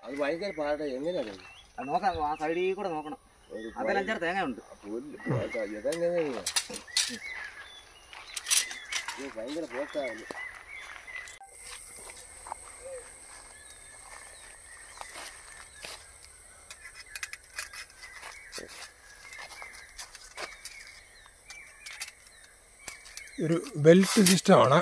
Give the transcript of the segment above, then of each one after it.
അത് ഭയങ്കര പാട് എങ്ങനെയാണ് അത് നോക്കാം ആ സൈഡിൽ കൂടെ നോക്കണം ഒരു അതിൽ അഞ്ചാറ് തേങ്ങ ഉണ്ട് പുല്ല് ഇതെങ്ങനെയാണ് ഇത് ഭയങ്കര പോക്കാണ് ഒരു ബെൽറ്റ് സിസ്റ്റമാണ്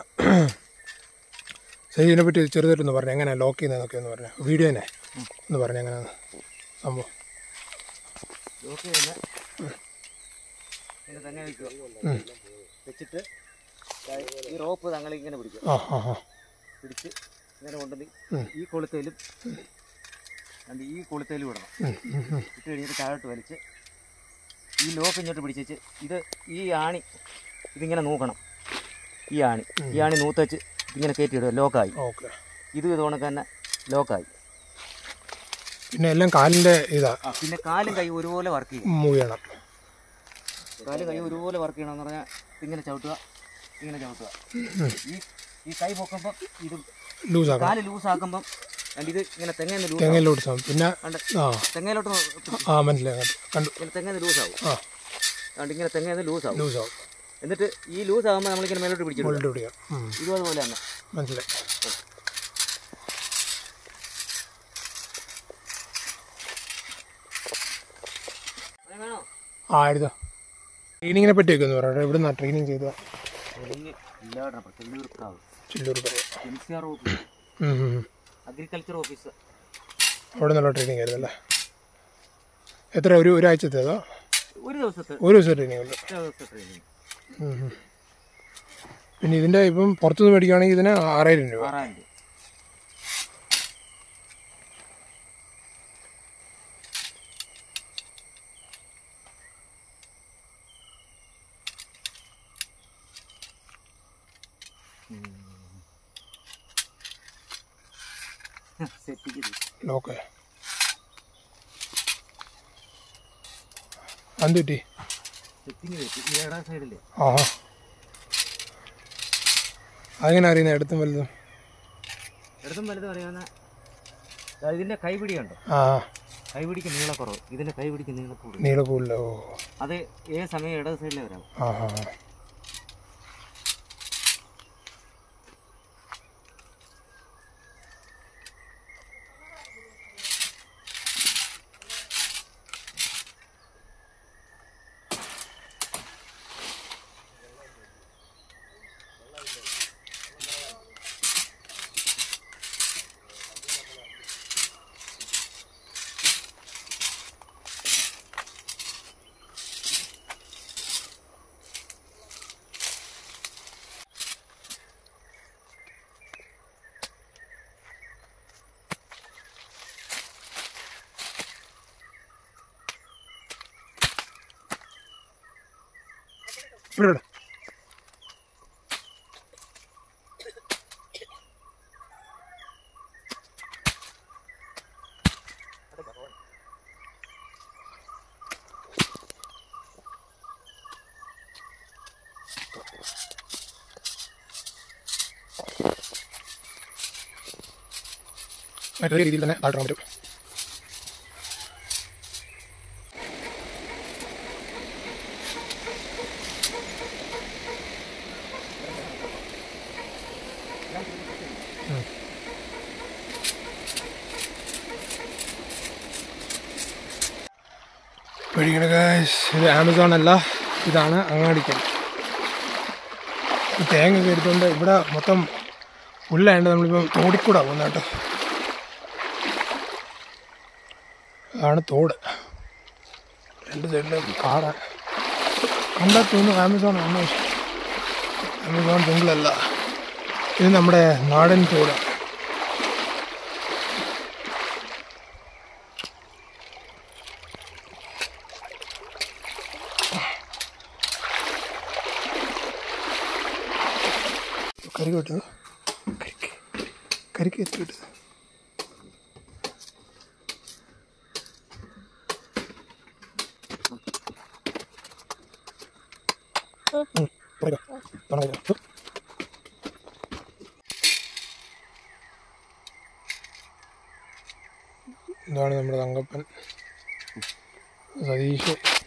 ശരി ഇതിനെപ്പറ്റി ചെറുതായിട്ടൊന്ന് പറഞ്ഞു എങ്ങനെയാണ് ലോക്ക് ചെയ്യുന്നതെന്നൊക്കെ ഒന്ന് പറഞ്ഞു വീഡിയോ തന്നെ ഒന്ന് പറഞ്ഞു എങ്ങനെയാണ് സംഭവം നോക്കി കഴിഞ്ഞാൽ ഇങ്ങനെ തെങ്ങ വയ്ക്കുക ഉം. വെച്ചിട്ട് ഈ റോപ്പ് തങ്ങൾ ഇങ്ങനെ പിടിക്കുക ആ ആ ആ പിടിച്ച് ഇങ്ങനെ കൊണ്ടുവന്ന് ഉം. ഈ കൊളുത്തേലും and ഈ കൊളുത്തേലും ഇടണം ഉം, ഉം, ഉം. ഇട്ട് കഴിഞ്ഞിട്ട് താഴോട്ട് വലിച്ച് ഈ ലോക്ക് ഇങ്ങോട്ട് പിടിച്ചേച്ച് ഇത് ഈ ആണി ഇതിങ്ങനെ നോക്കണം ഈ ആണി ഈ ആണി നൂത്തച്ച് ഇങ്ങനെ കയറ്റിയിടുക ലോക്കായി ഓക്കെ ഇത് ഇതുകൊണ്ടൊക്കെ തന്നെ ലോക്കായി പിന്നെ എല്ലാം കാലിൻ്റെ ഇതാ ആ പിന്നെ കാലും കൈ ഒരുപോലെ വർക്ക് ചെയ്യും മൂവ് ചെയ്യണം കാലും കൈ ഒരുപോലെ വർക്ക് ചെയ്യണമെന്ന് പറഞ്ഞാൽ ഇങ്ങനെ ചവിട്ടുക ഇങ്ങനെ ചവിട്ടുക ഈ ഈ കൈ പൊക്കുമ്പോൾ ഇത് ലൂസാക്കണം കാല് ലൂസാക്കുമ്പം and ഇത് ഇങ്ങനെ തെങ്ങേന്ന് ലൂസ് തേങ്ങയിലോട്ട് സമയം പിന്നെ കണ്ട് ആ തെങ്ങയിലോട്ട് നോ- ആ മനസ്സിലായി കണ്ടു. കണ്ടു ഇങ്ങനെ തെങ്ങേന്ന് ലൂസാവും ആ അതുകൊണ്ട് ഇങ്ങനെ തെങ്ങേന്ന് ലൂസാവും ലൂസാവും എന്നിട്ട് ഈ ലൂസ് ആകുമ്പോൾ നമ്മളിങ്ങനെ മേലോട്ട് പിടിച്ചിടും മുകളിലോട്ട് പിടിക്കാം ഉം, ഇതും അതുപോലെ തന്നെ മനസ്സിലായി അങ്ങനെ വേണോ ആ എടുത്തോ ട്രെയിനിങ്ങിനെ പറ്റിയൊക്കെ ഒന്ന് പറയാം എവിടെ നിന്നാണ് ട്രെയിനിങ് ചെയ്തത് ഇല്ലാടണം ചെല്ലൂർക്കാവ് ചില്ലൂർ പറയാം M C R office agriculture office അവിടെ നിന്നുള്ള ട്രെയിനിങ് ആയിരുന്നല്ലേ എത്ര ഒരു ഒരാഴ്ചത്തെ അതോ ഒരു ദിവസത്തെ ഒരു ദിവസം ട്രെയിനിങ് ഉണ്ട് ഒരു ദിവസത്തെ ട്രെയിനിങ് ഉം, ഉം. പിന്നെ ഇതിൻ്റെ ഇപ്പം പുറത്തുനിന്ന് മേടിക്കുകയാണെങ്കിൽ ഇതിന് ആറായിരം രൂപ ആറായിരം രൂപ സെറ്റ് ചെയ്ത് ലോക്ക് എന്ത് പറ്റി സെറ്റിങ് വെച്ച് ഈ ഇട സൈഡില്ലേ ആ അതെങ്ങനെ അറിയുന്നത് എടുത്തും വലുതും ഇടതും വലുതും അറിയാവുന്ന ദാ ഇതിന്റെ കൈപിടിയുണ്ടോ ആ കൈപിടിക്ക് നീളക്കുറവ് ഇതിന്റെ കൈപിടിക്ക് നീളക്കൂടുതൽ നീളക്കൂടില്ല ഓ അത് ഏത് സമയം ഇടത് സൈഡിലേ വരാം ആ ആ ആ. ഇവിടെ ഇട്. മറ്റൊരു രീതിയിൽ തന്നെ താഴ്ത്താൻ പറ്റും പേടിക്കണ ഗായ്സ് ഇത് ആമസോൺ അല്ല ഇതാണ് അങ്ങാടിക്കൽ ഈ തേങ്ങ ഒക്കെ എടുത്തുകൊണ്ട് ഇവിടെ മൊത്തം പുല്ലായതുകൊണ്ട് നമ്മളിപ്പം തോടിക്കൂടാ പോകുന്നത് കേട്ടോ അതാണ് തോട് രണ്ട് സൈഡിലും കാടാണ് കണ്ടാൽ തോന്നുന്നു ആമസോൺ ആണ് പക്ഷേ ആമസോൺ ജംഗിളല്ല ഇത് നമ്മുടെ നാടൻ തോടാണ് കരിക്ക് കിട്ടുന്നു കരിക്ക് കരിക്ക് എത്ര കിട്ടുന്നത് ഉം, തുടങ്ങാം. തുടങ്ങാം. ഉം. ഇതാണ് നമ്മുടെ തങ്കപ്പൻ സതീഷ്